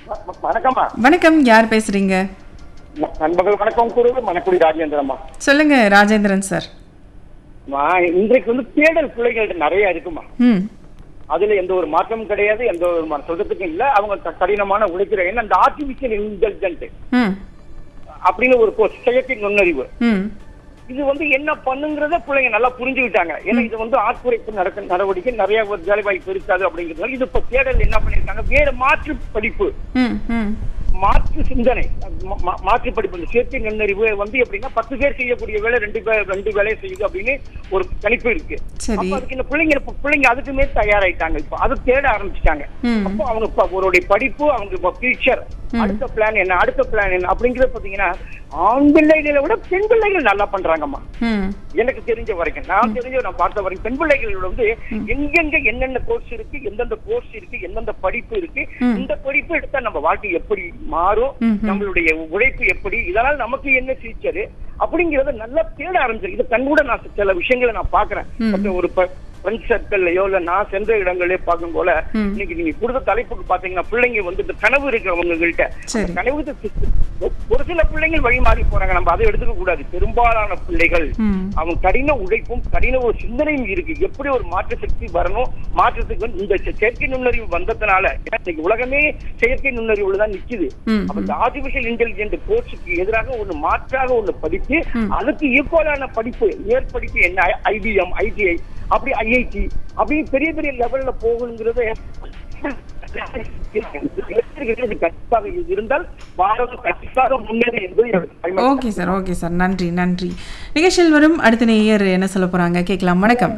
வ- வணக்கம்மா வணக்கம் யார் பேசுறீங்க ந- நண்பர்கள் வணக்கம் கூறுவது மணக்குடி ராஜேந்திரம்மா சொல்லுங்க ராஜேந்திரன் சார் அம்மா, இன்றைக்கு வந்து தேடல் பிள்ளைகள்ட்ட நிறைய இருக்குமா ம் அதுல எந்த ஒரு மாற்றமும் கிடையாது எந்த ஒரு ம- சொல்றதுக்கும் இல்ல அவங்க க- கடினமான உழைக்கிற ஏன்னா அந்த ஆர்டிபிஷியல் இன்டெலிஜென்ட் ம் அப்படின்னு ஒரு course, செயற்கை நுண்ணறிவு ம் இது வந்து என்ன பண்ணுங்கிறத பிள்ளைங்க நல்லா புரிஞ்சுக்கிட்டாங்க ஏன்னா இது வந்து ஆட்குறைப்பு நடக்க நடவடிக்கை நிறைய ஒரு வேலை வாய்ப்பு இருக்காது அப்படிங்கிறதுனால இது இப்ப தேடல் என்ன பண்ணிருக்காங்க வேற மாற்று படிப்பு ம் ம் மாற்று சிந்தனை மா- மா- மாற்று படிப்பு இந்த சேர்க்கை நுண்ணறிவு வந்து எப்படின்னா பத்து பேர் செய்யக்கூடிய வேலை ரெண்டு பேர் ரெண்டு வேலையை செய்யுது அப்படின்னு ஒரு கணிப்பு இருக்கு சரி அப்ப அதுக்கு இந்த பிள்ளைங்க இப்ப பிள்ளைங்க அதுக்குமே தயாராயிட்டாங்க இப்போ அது தேட ஆரம்பிச்சிட்டாங்க ம். அப்போ அவங்க இப்ப அவருடைய படிப்பு அவங்க இப்ப ஃபியூச்சர் அடுத்த பிளான் என்ன அடுத்த பிளான் என்ன அப்படிங்கறது பாத்தீங்கன்னா ஆண் பிள்ளைகளை விட பெண் பிள்ளைகள் நல்லா பண்றாங்கம்மா ம் எனக்கு தெரிஞ்ச வரைக்கும் நான் தெரிஞ்ச நான் பார்த்த வரைக்கும் பெண் பிள்ளைகளோட வந்து எங்கெங்க என்னென்ன கோர்ஸ் இருக்கு எந்தெந்த கோர்ஸ் இருக்கு எந்தெந்த படிப்பு இருக்கு ம். இந்த படிப்பு எடுத்தா நம்ம வாழ்க்கை எப்படி மாறும் ம்ஹும். நம்மளுடைய உழைப்பு எப்படி இதனால் நமக்கு என்ன ஃபியூச்சர் அப்படிங்கறத நல்லா தேட ஆரம்பிச்சிருக்கு இது கண் கூட நான் சில விஷயங்களை நான் பாக்குறேன் ம். மத்த ஒரு ஃப்ரெண்ட்ஸ் சர்க்கிள்லயோ இல்ல நான் சென்ற இடங்களே பார்க்கும் போல ம். இன்னைக்கு நீங்க கொடுத்த தலைப்புக்கு பாத்தீங்கன்னா பிள்ளைங்க வந்து இந்த கனவு இருக்கிறவங்க கிட்ட சரி. கனவு ஒரு சில பிள்ளைங்கள் வழி மாறி போறாங்க நம்ம அதை எடுத்துக்க கூடாது பெரும்பாலான பிள்ளைகள் ம் அவன் கடின உழைப்பும் கடின ஒரு சிந்தனையும் இருக்கு எப்படி ஒரு மாற்று சக்தி வரணும் மாற்றத்துக்கு வந்து இந்த செ- செயற்கை நுண்ணறிவு வந்ததுனால ஏன்னா இன்னைக்கு உலகமே செயற்கை நுண்ணறிவுல தான் நிக்குது ம், அப்ப இந்த ஆர்டிபிஷியல் இன்டெலிஜென்ட் கோர்ஸுக்கு எதிராக ஒண்ணு மாற்றாக ஒண்ணு படிப்பு ம். அதுக்கு ஈக்குவலான படிப்பு மேற்படிப்பு என்ன ஐபிஎம் ஐடிஐ அப்படி ஐஐடி அப்படி பெரிய பெரிய லெவல்ல போகணுங்கிறத இது கண்டிப்பாக இருந்தால் பாரதம் கண்டிப்பாக முன்னேறி என்பது என்னுடைய தாய்மை. ஓகே சார் ஓகே சார் நன்றி நன்றி நிகழ்ச்சியில் வரும் அடுத்த நேயர் என்ன சொல்ல போறாங்க கேட்கலாம் வணக்கம்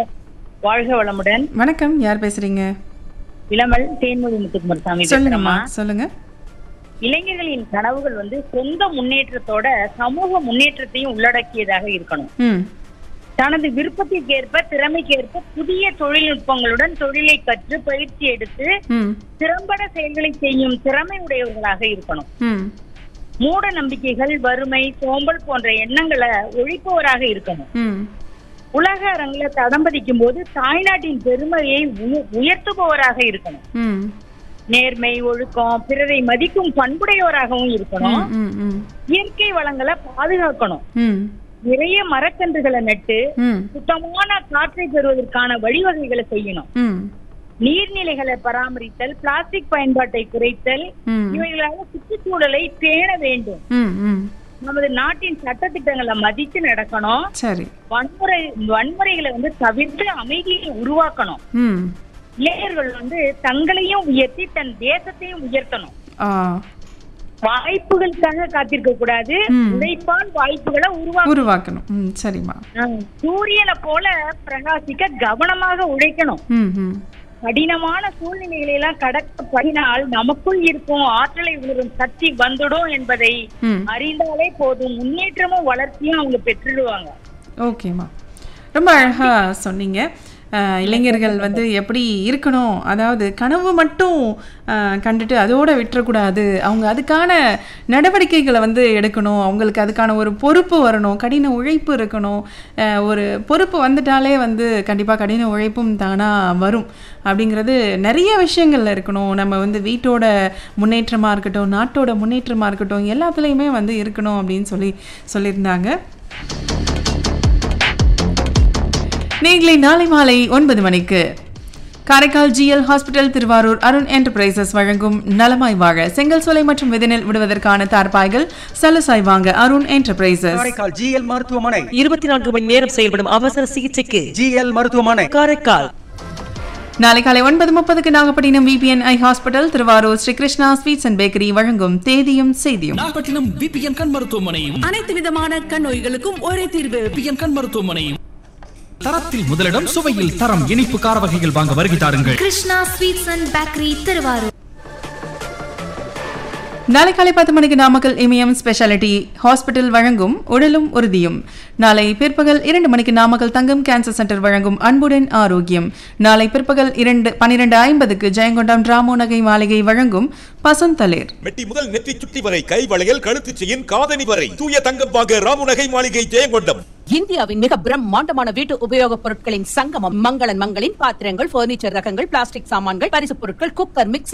வாழ்க வளமுடன் வணக்கம் யார் பேசுறீங்க இளமல் தேன்மொழி முத்துக்குமார் சாமி சொல்லுங்கம்மா பேசுறேம்மா. சொல்லுங்க இளைஞர்களின் கனவுகள் வந்து சொந்த முன்னேற்றத்தோட சமூக முன்னேற்றத்தையும் உள்ளடக்கியதாக இருக்கணும் ம் தனது விருப்பத்திற்கேற்ப திறமைக்கேற்ப புதிய தொழில்நுட்பங்களுடன் தொழிலை கற்று பயிற்சி எடுத்து ம் திறம்பட செயல்களை செய்யும் திறமை உடையவர்களாக இருக்கணும் ம் மூட நம்பிக்கைகள் வறுமை சோம்பல் போன்ற எண்ணங்களை ஒழிப்பவராக இருக்கணும் ம் உலக அரங்குல தடம் பதிக்கும் போது தாய்நாட்டின் பெருமையை உய- உயர்த்துபவராக இருக்கணும் ம் நேர்மை ஒழுக்கம் பிறரை மதிக்கும் பண்புடையோராகவும் இருக்கணும் ம் ம் ம் இயற்கை வளங்களை பாதுகாக்கணும் ம் நிறைய மரக்கன்றுகளை நட்டு ம் சுத்தமான காற்றை பெறுவதற்கான வழிவகைகளை செய்யணும் ம் நீர்நிலைகளை பராமரித்தல் பிளாஸ்டிக் பயன்பாட்டை குறைத்தல் ம் இவைகளால சுற்றுச்சூழலை பேண வேண்டும் ம் ம் நமது நாட்டின் சட்டத்திட்டங்களை மதித்து நடக்கணும் சரி வன்முறை வன்முறைகளை வந்து தவிர்த்து அமைதியை உருவாக்கணும் ம் இளைஞர்கள் வந்து தங்களையும் உயர்த்தி தன் தேசத்தையும் உயர்த்தணும் ஆ வாய்ப்புகளுக்காக காத்திருக்க கூடாது ம். உழைப்பால் வாய்ப்புகளை உருவாக்கணும் உருவாக்கணும் ம் சரிம்மா சூரியனை போல பிரகாசிக்க கவனமாக உழைக்கணும் ம் ம் கடினமான சூழ்நிலைகளை எல்லாம் கடக்க படினால் நமக்குள் இருக்கும் ஆற்றலை உணரும் சக்தி வந்துடும் என்பதை ம் அறிந்தாலே போதும் முன்னேற்றமும் வளர்ச்சியும் அவங்க பெற்றுடுவாங்க ஓகேம்மா ரொம்ப அழகாக சொன்னீங்க அஹ், இளைஞர்கள் வந்து எப்படி இருக்கணும் அதாவது கனவு மட்டும் அஹ், கண்டுட்டு அதோட விட்டுறக்கூடாது அவங்க அதுக்கான நடவடிக்கைகளை வந்து எடுக்கணும் அவங்களுக்கு அதுக்கான ஒரு பொறுப்பு வரணும் கடின உழைப்பு இருக்கணும் அஹ், ஒரு பொறுப்பு வந்துட்டாலே வந்து கண்டிப்பாக கடின உழைப்பும் தானாக வரும் அப்படிங்கிறது நிறைய விஷயங்கள்ல இருக்கணும் நம்ம வந்து வீட்டோட முன்னேற்றமாக இருக்கட்டும் நாட்டோட முன்னேற்றமாக இருக்கட்டும் எல்லாத்துலேயுமே வந்து இருக்கணும் அப்படின்னு சொல்லி சொல்லியிருந்தாங்க நீங்களே நாளை மாலை ஒன்பது மணிக்கு Karaikal GL hospital Thiruvarur Arun enterprises வழங்கும் நலமாய் வாழ செங்கல் சோலை மற்றும் விதனில் விடுவதற்கான தார்பாய்கள் சலசாய் வாங்க அருண் என்டர்பிரைசஸ் காரைக்கால் ஜிஎல் மருத்துவமனை இருபத்தி நான்கு மணி நேரம் செயல்படும் அவசர சிகிச்சைக்கு ஜிஎல் மருத்துவமனை காரைக்கால் நாளை காலை ஒன்பது முப்பதுக்கு Nagapattinam VPN eye hospital Thiruvarur Sri Krishna sweets and bakery வழங்கும் தேதியும் செய்தியும் நாகப்பட்டினம் பிபிஎன் கண் மருத்துவமனையும் அனைத்து விதமான கண் நோய்களுக்கும் ஒரே தீர்வு பிபிஎன் கண் மருத்துவமனையும் தரத்தில் முதலிடம் சுவையில் தரம் இனிப்பு கார வகைகள் வாங்க வருகை தாருங்கள் Krishna sweets and bakery Thiruvarur நாளை காலை பத்து மணிக்கு நாமக்கல் இமயம் ஸ்பெஷாலிட்டி ஹாஸ்பிட்டல் வழங்கும் உடலும் உறுதியும் நாளை பிற்பகல் இரண்டு மணிக்கு நாமக்கல் தங்கம் கேன்சர் சென்டர் வழங்கும் அன்புடன் ஆரோக்கியம் நாளை பிற்பகல் இரண்டு பனிரெண்டு ஐம்பதுக்கு ஜெயங்கொண்டம் ராமோ நகை மாளிகை வழங்கும் பசந்தளிர் மெட்டி முதல் நெற்றி சுட்டி வரை கை வளையல் கழுத்து செயின் காதணி வரை தூய தங்கம் வாங்க ராமுநகை மாளிகை ஜெயங்கொண்டம் இந்தியாவின் மிக பிரம்மாண்டமான வீட்டு உபயோகப் பொருட்களின் சங்கமம் மங்களன் மங்களின் பாத்திரங்கள் பர்னிச்சர் ரகங்கள் பிளாஸ்டிக் சாமான்கள் பரிசு பொருட்கள் குக்கர் மிக்ஸி